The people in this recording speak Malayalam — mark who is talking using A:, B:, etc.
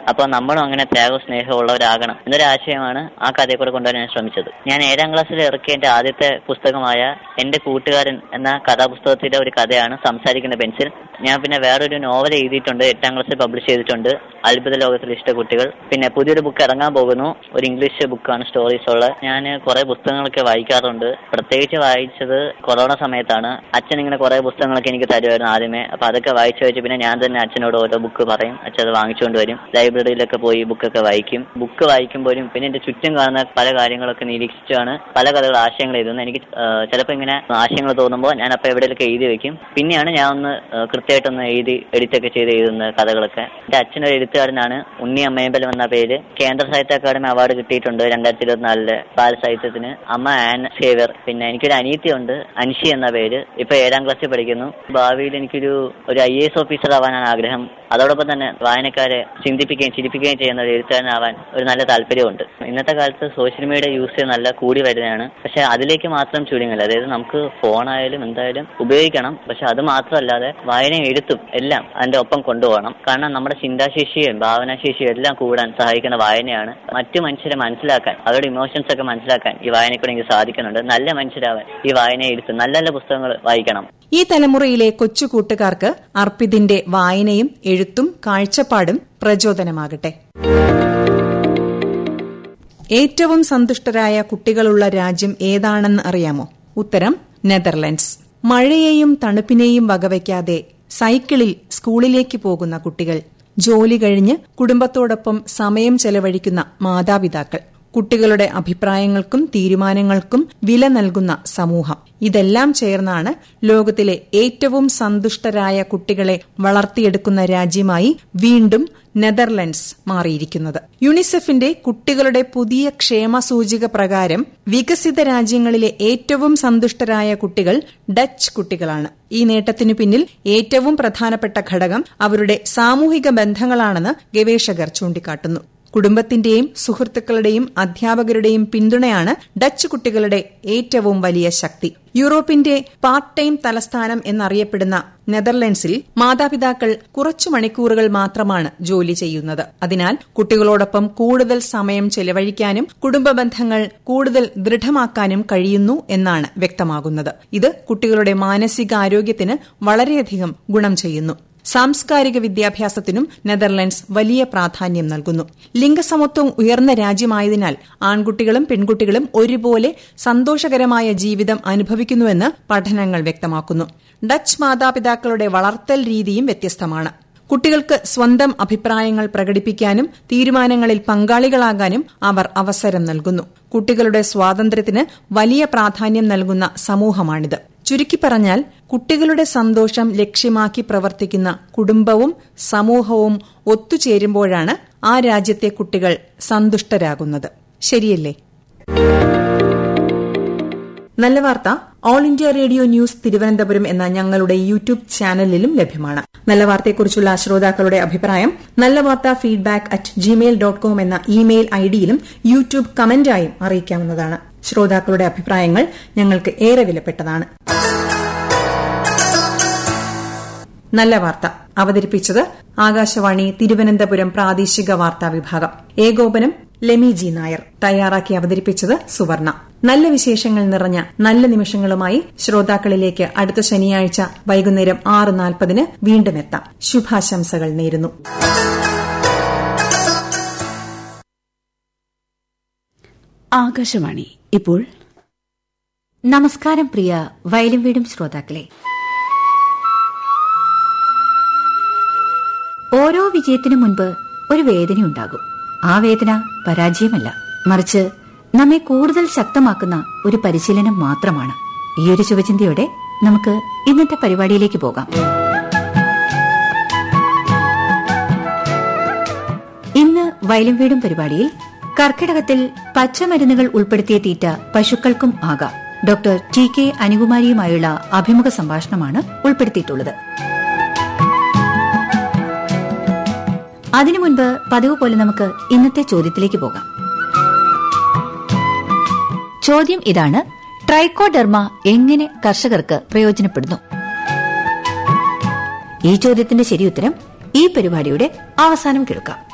A: അപ്പോൾ നമ്മളും അങ്ങനെ ത്യാഗവും സ്നേഹവും ഉള്ളവരാകണം എന്നൊരു ആശയമാണ് ആ കഥയെ കൂടെ കൊണ്ടുവരാൻ ഞാൻ ശ്രമിച്ചത് ഞാൻ ഏഴാം ക്ലാസ്സിൽ ഇറക്കിയ എന്റെ ആദ്യത്തെ പുസ്തകമായ എന്റെ കൂട്ടുകാരൻ എന്ന കഥാപുസ്തകത്തിലെ ഒരു കഥയാണ് സംസാരിക്കുന്ന പെൻസിൽ ഞാൻ പിന്നെ വേറൊരു നോവൽ എഴുതിയിട്ടുണ്ട് എട്ടാം ക്ലാസ്സിൽ പബ്ലിഷ് ചെയ്തിട്ടുണ്ട് അത്ഭുത ലോകത്തിൽ ഇഷ്ട കുട്ടികൾ പിന്നെ പുതിയൊരു ബുക്ക് ഇറങ്ങാൻ പോകുന്നു ഒരു ഇംഗ്ലീഷ് ബുക്കാണ് സ്റ്റോറീസ് ഉള്ളത് ഞാൻ കുറെ പുസ്തകങ്ങളൊക്കെ വായിക്കാറുണ്ട് പ്രത്യേകിച്ച് വായിച്ചത് കൊറോണ സമയത്താണ് അച്ഛൻ ഇങ്ങനെ കുറെ പുസ്തകങ്ങളൊക്കെ എനിക്ക് തരുമായിരുന്നു ആദ്യമേ അപ്പൊ അതൊക്കെ വായിച്ചു വെച്ച് പിന്നെ ഞാൻ തന്നെ അച്ഛനോട് ഓരോ ബുക്ക് പറയും അച്ഛൻ അത് വാങ്ങിച്ചുകൊണ്ട് വരും ലൈബ്രറിയിലൊക്കെ പോയി ബുക്കൊക്കെ വായിക്കും ബുക്ക് വായിക്കുമ്പോഴും പിന്നെ എന്റെ ചുറ്റും കാണുന്ന പല കാര്യങ്ങളൊക്കെ നിരീക്ഷിച്ചാണ് പല കഥകൾ ആശയങ്ങൾ എഴുതുന്നത് എനിക്ക് ചിലപ്പോൾ ഇങ്ങനെ ആശയങ്ങൾ തോന്നുമ്പോൾ ഞാൻ അപ്പോൾ എവിടെയൊക്കെ എഴുതി വെക്കും പിന്നെയാണ് ഞാൻ ഒന്ന് ആ, കൃത്യമായിട്ടൊന്ന് എഴുതി എഡിറ്റൊക്കെ ചെയ്ത് എഴുതുന്ന കഥകളൊക്കെ എന്റെ അച്ഛനൊരു എഴുത്തുകാരനാണ് ഉണ്ണി അമ്മയമ്പലം എന്ന പേര് കേന്ദ്ര സാഹിത്യ അക്കാദമി അവാർഡ് കിട്ടിയിട്ടുണ്ട് രണ്ടായിരത്തി ഇരുപത്തിനാലില് ബാലസാഹിത്യത്തിന് അമ്മ ആൻ സേവർ പിന്നെ എനിക്കൊരു അനീത്തിയുണ്ട് അൻഷി എന്ന പേര് ഇപ്പൊ ഏഴാം ക്ലാസ്സിൽ പഠിക്കുന്നു ഭാവിയിൽ എനിക്കൊരു ഒരു ഐ എസ് ഓഫീസർ ആവാനാണ് ആഗ്രഹം അതോടൊപ്പം തന്നെ വായനക്കാരെ ചിന്തിപ്പിക്കുകയും ചിരിപ്പിക്കുകയും ചെയ്യുന്ന ഒരു എഴുത്തുകാരനാവാൻ ഒരു നല്ല താല്പര്യമുണ്ട് ഇന്നത്തെ കാലത്ത് സോഷ്യൽ മീഡിയ യൂസ് ചെയ്ത് നല്ല കൂടി വരുന്നതാണ് പക്ഷെ അതിലേക്ക് മാത്രം ചുരുങ്ങില്ല അതായത് നമുക്ക് ഫോണായാലും എന്തായാലും ഉപയോഗിക്കണം പക്ഷെ അത് മാത്രമല്ലാതെ വായനയും എഴുത്തും എല്ലാം അതിന്റെ ഒപ്പം കൊണ്ടുപോകണം കാരണം നമ്മുടെ ചിന്താശേഷിയും ഭാവനാശേഷിയും എല്ലാം കൂടാൻ സഹായിക്കുന്ന വായനയാണ് മറ്റു മനുഷ്യരെ മനസ്സിലാക്കാൻ അവരുടെ ഇമോഷൻസ് ഒക്കെ മനസ്സിലാക്കാൻ ഈ വായനക്കൂടെ എനിക്ക് സാധിക്കുന്നുണ്ട് നല്ല മനുഷ്യരാവാൻ ഈ വായന എഴുത്ത് നല്ല നല്ല പുസ്തകങ്ങൾ വായിക്കണം
B: ഈ തലമുറയിലെ കൊച്ചു കൂട്ടുകാർക്ക് അർപ്പിതിന്റെ വായനയും എഴുത്തും കാഴ്ചപ്പാടും പ്രചോദനമാകട്ടെ ഏറ്റവും സന്തുഷ്ടരായ കുട്ടികളുള്ള രാജ്യം ഏതാണെന്ന് അറിയാമോ ഉത്തരം നെതർലൻഡ്സ് മഴയെയും തണുപ്പിനെയും വകവയ്ക്കാതെ സൈക്കിളിൽ സ്കൂളിലേക്ക് പോകുന്ന കുട്ടികൾ ജോലി കഴിഞ്ഞ് കുടുംബത്തോടൊപ്പം സമയം ചെലവഴിക്കുന്ന മാതാപിതാക്കൾ കുട്ടികളുടെ അഭിപ്രായങ്ങൾക്കും തീരുമാനങ്ങൾക്കും വില നൽകുന്ന സമൂഹം ഇതെല്ലാം ചേർന്നാണ് ലോകത്തിലെ ഏറ്റവും സന്തുഷ്ടരായ കുട്ടികളെ വളർത്തിയെടുക്കുന്ന രാജ്യമായി വീണ്ടും നെതർലൻഡ്സ് മാറിയിരിക്കുന്നത് യുണിസെഫിന്റെ കുട്ടികളുടെ പുതിയ ക്ഷേമ സൂചിക പ്രകാരം വികസിത രാജ്യങ്ങളിലെ ഏറ്റവും സന്തുഷ്ടരായ കുട്ടികൾ ഡച്ച് കുട്ടികളാണ് ഈ നേട്ടത്തിനു പിന്നിൽ ഏറ്റവും പ്രധാനപ്പെട്ട ഘടകം അവരുടെ സാമൂഹിക ബന്ധങ്ങളാണെന്ന് ഗവേഷകർ ചൂണ്ടിക്കാട്ടുന്നു കുടുംബത്തിന്റെയും സുഹൃത്തുക്കളുടെയും അധ്യാപകരുടെയും പിന്തുണയാണ് ഡച്ച് കുട്ടികളുടെ ഏറ്റവും വലിയ ശക്തി യൂറോപ്പിന്റെ പാർട്ട് ടൈം തലസ്ഥാനം എന്നറിയപ്പെടുന്ന നെതർലൻഡ്സിൽ മാതാപിതാക്കൾ കുറച്ചു മണിക്കൂറുകൾ മാത്രമാണ് ജോലി ചെയ്യുന്നത് അതിനാൽ കുട്ടികളോടൊപ്പം കൂടുതൽ സമയം ചെലവഴിക്കാനും കുടുംബ ബന്ധങ്ങൾ കൂടുതൽ ദൃഢമാക്കാനും കഴിയുന്നു എന്നാണ് വ്യക്തമാകുന്നത് ഇത് കുട്ടികളുടെ മാനസികാരോഗ്യത്തിന് വളരെയധികം ഗുണം ചെയ്യുന്നു സാംസ്കാരിക വിദ്യാഭ്യാസത്തിനും നെതർലൻഡ്സ് വലിയ പ്രാധാന്യം നൽകുന്നു ലിംഗസമത്വം ഉയർന്ന രാജ്യമായതിനാൽ ആൺകുട്ടികളും പെൺകുട്ടികളും ഒരുപോലെ സന്തോഷകരമായ ജീവിതം അനുഭവിക്കുന്നുവെന്ന് പഠനങ്ങൾ വ്യക്തമാക്കുന്നു ഡച്ച് മാതാപിതാക്കളുടെ വളർത്തൽ രീതിയും വ്യത്യസ്തമാണ് കുട്ടികൾക്ക് സ്വന്തം അഭിപ്രായങ്ങൾ പ്രകടിപ്പിക്കാനും തീരുമാനങ്ങളിൽ പങ്കാളികളാകാനും അവർ അവസരം നൽകുന്നു കുട്ടികളുടെ സ്വാതന്ത്ര്യത്തിന് വലിയ പ്രാധാന്യം നൽകുന്ന സമൂഹമാണിത് ചുരുക്കി പറഞ്ഞാൽ കുട്ടികളുടെ സന്തോഷം ലക്ഷ്യമാക്കി പ്രവർത്തിക്കുന്ന കുടുംബവും സമൂഹവും ഒത്തുചേരുമ്പോഴാണ് ആ രാജ്യത്തെ കുട്ടികൾ സന്തുഷ്ടരാകുന്നത് ശരിയല്ലേ നല്ല വാർത്ത all India radio news Thiruvananthapuram എന്ന ഞങ്ങളുടെ യൂട്യൂബ് ചാനലിലും ലഭ്യമാണ് നല്ല വാർത്തയെക്കുറിച്ചുള്ള ശ്രോതാക്കളുടെ അഭിപ്രായം നല്ല വാർത്ത feedback at Gmail dot com എന്ന ഇമെയിൽ ഐഡിയിലും യൂട്യൂബ് കമന്റായും അറിയിക്കാവുന്നതാണ് ശ്രോതാക്കളുടെ അഭിപ്രായങ്ങൾ ഞങ്ങൾക്ക് ഏറെ വിലപ്പെട്ടതാണ് നല്ല വാർത്ത അവതരിപ്പിച്ചത് ആകാശവാണി തിരുവനന്തപുരം പ്രാദേശിക വാർത്താ വിഭാഗം ഏകോപനം ലെമി ജി നായർ തയ്യാറാക്കി അവതരിപ്പിച്ചത് സുവർണ നല്ല വിശേഷങ്ങൾ നിറഞ്ഞ നല്ല നിമിഷങ്ങളുമായി ശ്രോതാക്കളിലേക്ക് അടുത്ത ശനിയാഴ്ച വൈകുന്നേരം ആറ് നാൽപ്പതിന് വീണ്ടും എത്താം ശുഭാശംസകൾ നേരുന്നു
C: ആകാശവാണി ഇപ്പോൾ
D: നമസ്കാരം പ്രിയ വയലും വീടും ശ്രോതാക്കളെ ഓരോ വിജയത്തിനു മുൻപ് ഒരു വേദനയുണ്ടാകും ആ വേദന പരാജയമല്ല മറിച്ച് നമ്മെ കൂടുതൽ ശക്തമാക്കുന്ന ഒരു പരിശീലനം മാത്രമാണ് ഈ ഒരു ശുഭചിന്തയോടെ നമുക്ക് ഇന്നത്തെ പരിപാടിയിലേക്ക് പോകാം ഇന്ന് വയലും വീടും പരിപാടിയിൽ കർക്കിടകത്തിൽ പച്ചമരുന്നുകൾ ഉൾപ്പെടുത്തിയ തീറ്റ പശുക്കൾക്കും ആകാം ഡോക്ടർ ടി കെ അനുകുമാരിയുമായുള്ള അഭിമുഖ സംഭാഷണമാണ് ഉൾപ്പെടുത്തിയിട്ടുള്ളത് അതിനു മുൻപ് പതിവ് പോലെ നമുക്ക് ഇന്നത്തെ ചോദ്യത്തിലേക്ക് പോകാം ചോദ്യം ഇതാണ് ട്രൈക്കോഡെർമ എങ്ങനെ കർഷകർക്ക് പ്രയോജനപ്പെടുന്നു ഈ ചോദ്യത്തിന്റെ ശരിയുത്തരം ഈ പരിപാടിയുടെ അവസാനം കേൾക്കാം